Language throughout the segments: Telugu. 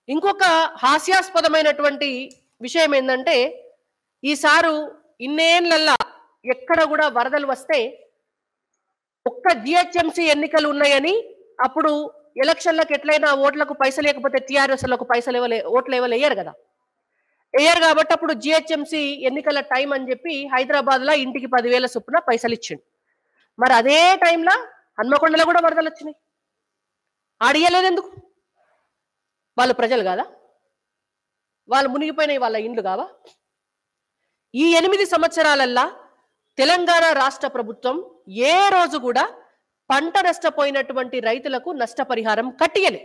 ఇంకొక హాస్యాస్పదమైనటువంటి విషయం ఏంటంటే ఈసారు ఇన్నేళ్లల్లా ఎక్కడ కూడా వరదలు వస్తే ఒక్క జిహెచ్ఎంసీ ఎన్నికలు ఉన్నాయని అప్పుడు ఎలక్షన్లకు ఎట్లయినా ఓట్లకు పైసలు లేకపోతే టీఆర్ఎస్లకు పైసలు ఇవ్వలే ఓట్లు ఇవ్వలే వేయరు కదా వేయరు కాబట్టి అప్పుడు జిహెచ్ఎంసీ ఎన్నికల టైం అని చెప్పి హైదరాబాద్ లో ఇంటికి పదివేల చొప్పున పైసలు ఇచ్చిండు మరి అదే టైంలో హన్మకొండలో కూడా వరదలు వచ్చినాయి ఆడియలేదు ఎందుకు వాళ్ళు ప్రజలు కాదా వాళ్ళు మునిగిపోయినాయి వాళ్ళ ఇండ్లు కావా ఈ ఎనిమిది సంవత్సరాలల్లా తెలంగాణ రాష్ట్ర ప్రభుత్వం ఏ రోజు కూడా పంట నష్టపోయినటువంటి రైతులకు నష్టపరిహారం కట్టియలే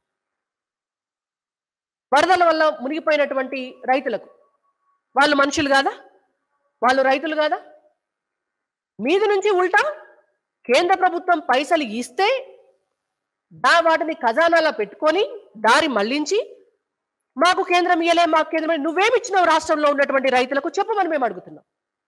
వరదల వల్ల మునిగిపోయినటువంటి రైతులకు వాళ్ళు మనుషులు కాదా వాళ్ళు రైతులు కాదా మీది నుంచి ఉల్టా కేంద్ర ప్రభుత్వం పైసలు ఇస్తే దా వాటిని ఖజానాలో పెట్టుకొని దారి మళ్లించి మాకు కేంద్రం ఇయ్యలే మాకు కేంద్రం ఇయ్యలే. నువ్వేమిచ్చినావు రాష్ట్రంలో ఉన్నటువంటి రైతులకు చెప్పమని మేము అడుగుతున్నాం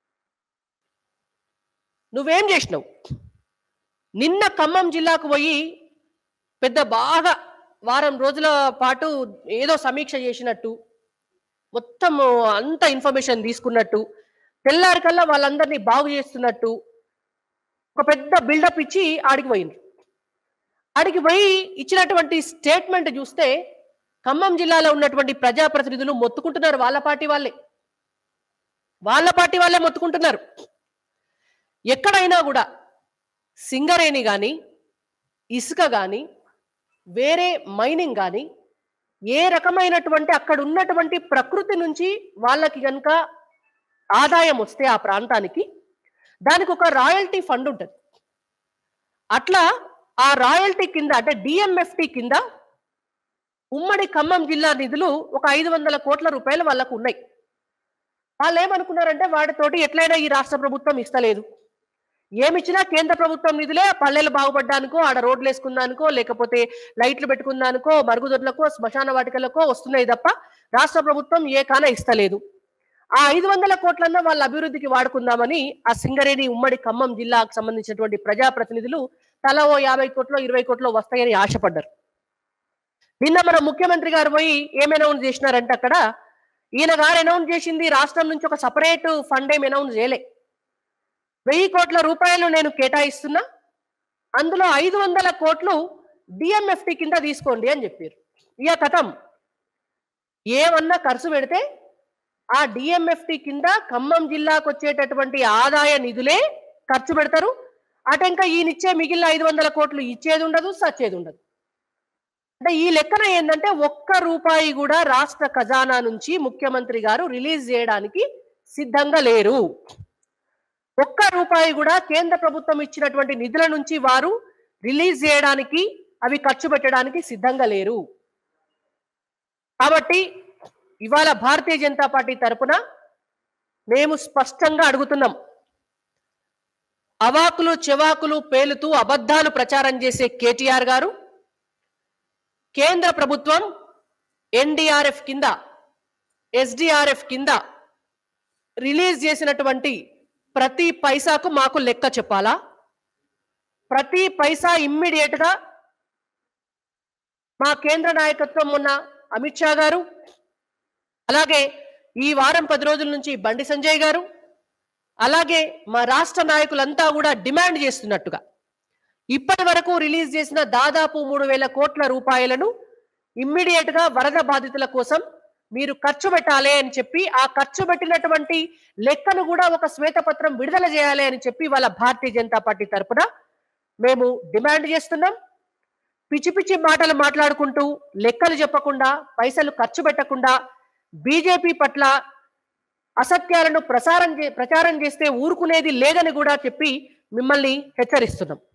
నువ్వేం చేసినావు నిన్న ఖమ్మం జిల్లాకు పోయి పెద్ద బాగా వారం రోజుల పాటు ఏదో సమీక్ష చేసినట్టు మొత్తం అంత ఇన్ఫర్మేషన్ తీసుకున్నట్టు తెల్లారికల్లా వాళ్ళందరినీ బాగు చేస్తున్నట్టు ఒక పెద్ద బిల్డప్ ఇచ్చి ఆడికి పోయింది ఆడికి పోయి ఇచ్చినటువంటి స్టేట్మెంట్ చూస్తే ఖమ్మం జిల్లాలో ఉన్నటువంటి ప్రజాప్రతినిధులు మొత్తుకుంటున్నారు వాళ్ళ పార్టీ వాళ్ళే వాళ్ళ పార్టీ వాళ్ళే మొత్తుకుంటున్నారు ఎక్కడైనా కూడా సింగరేణి కానీ ఇసుక కానీ వేరే మైనింగ్ కానీ ఏ రకమైనటువంటి అక్కడ ఉన్నటువంటి ప్రకృతి నుంచి వాళ్ళకి కనుక ఆదాయం వస్తే ఆ ప్రాంతానికి దానికి ఒక రాయల్టీ ఫండ్ ఉంటుంది అట్లా ఆ రాయల్టీ కింద అంటే డిఎంఎఫ్టి కింద ఉమ్మడి ఖమ్మం జిల్లా నిధులు ఒక ఐదు వందల కోట్ల రూపాయలు వాళ్ళకు ఉన్నాయి వాళ్ళు ఏమనుకున్నారంటే వాటితోటి ఎట్లయినా ఈ రాష్ట్ర ప్రభుత్వం ఇస్తలేదు ఏమిచ్చినా కేంద్ర ప్రభుత్వం నిధులే పల్లెలు బాగుపడ్డానికో ఆడ రోడ్లు వేసుకుందానికో లేకపోతే లైట్లు పెట్టుకుందానికో మరుగుదొడ్లకో శ్మశాన వాటికలకో వస్తున్నాయి తప్ప రాష్ట్ర ప్రభుత్వం ఏ కాన ఇస్తలేదు ఆ ఐదు వందల కోట్లన్నా వాళ్ళ అభివృద్ధికి వాడుకుందామని ఆ సింగరేణి ఉమ్మడి ఖమ్మం జిల్లాకు సంబంధించినటువంటి ప్రజాప్రతినిధులు తలా ఓ యాభై కోట్లో ఇరవై కోట్లో వస్తాయని ఆశపడ్డారు నిన్న మన ముఖ్యమంత్రి గారు పోయి ఏం అనౌన్స్ చేసినారంటే అక్కడ ఈయన గారు అనౌన్స్ చేసింది రాష్ట్రం నుంచి ఒక సపరేట్ ఫండ్ ఏం అనౌన్స్ చేయలే వెయ్యి కోట్ల రూపాయలు నేను కేటాయిస్తున్నా అందులో ఐదు వందల కోట్లు డిఎంఎఫ్టి కింద తీసుకోండి అని చెప్పారు ఇక కథం ఏమన్నా ఖర్చు పెడితే ఆ డిఎంఎఫ్టి కింద ఖమ్మం జిల్లాకు వచ్చేటటువంటి ఆదాయ నిధులే ఖర్చు పెడతారు అటు ఇంకా ఈయనిచ్చే మిగిలిన ఐదు వందల కోట్లు ఇచ్చేది ఉండదు సచ్చేది ఉండదు అంటే ఈ లెక్కన ఏంటంటే ఒక్క రూపాయి కూడా రాష్ట్ర ఖజానా నుంచి ముఖ్యమంత్రి గారు రిలీజ్ చేయడానికి సిద్ధంగా లేరు ఒక్క రూపాయి కూడా కేంద్ర ప్రభుత్వం ఇచ్చినటువంటి నిధుల నుంచి వారు రిలీజ్ చేయడానికి అవి ఖర్చు పెట్టడానికి సిద్ధంగా లేరు కాబట్టి ఇవాళ భారతీయ జనతా పార్టీ తరపున మేము స్పష్టంగా అడుగుతున్నాం అవాకులు చెవాకులు పేలుతూ అబద్ధాలు ప్రచారం చేసే కేటీఆర్ గారు కేంద్ర ప్రభుత్వం ఎన్డీఆర్ఎఫ్ కింద ఎస్డిఆర్ఎఫ్ కింద రిలీజ్ చేసినటువంటి ప్రతి పైసాకు మాకు లెక్క చెప్పాలా ప్రతి పైసా ఇమ్మీడియట్ గా మా కేంద్ర నాయకత్వం ఉన్న అమిత్ షా గారు అలాగే ఈ వారం పది రోజుల నుంచి బండి సంజయ్ గారు అలాగే మా రాష్ట్ర నాయకులంతా కూడా డిమాండ్ చేస్తున్నట్టుగా ఇప్పటి వరకు రిలీజ్ చేసిన దాదాపు మూడు వేల కోట్ల రూపాయలను ఇమ్మీడియట్ గా వరద బాధితుల కోసం మీరు ఖర్చు పెట్టాలి అని చెప్పి ఆ ఖర్చు పెట్టినటువంటి లెక్కను కూడా ఒక శ్వేతపత్రం విడుదల చేయాలి అని చెప్పి వాళ్ళ భారతీయ జనతా పార్టీ తరపున మేము డిమాండ్ చేస్తున్నాం పిచ్చి పిచ్చి మాటలు మాట్లాడుకుంటూ లెక్కలు చెప్పకుండా పైసలు ఖర్చు పెట్టకుండా బీజేపీ పట్ల అసత్యాలను ప్రసారం చే ప్రచారం చేస్తే ఊరుకునేది లేదని కూడా చెప్పి మిమ్మల్ని హెచ్చరిస్తున్నాం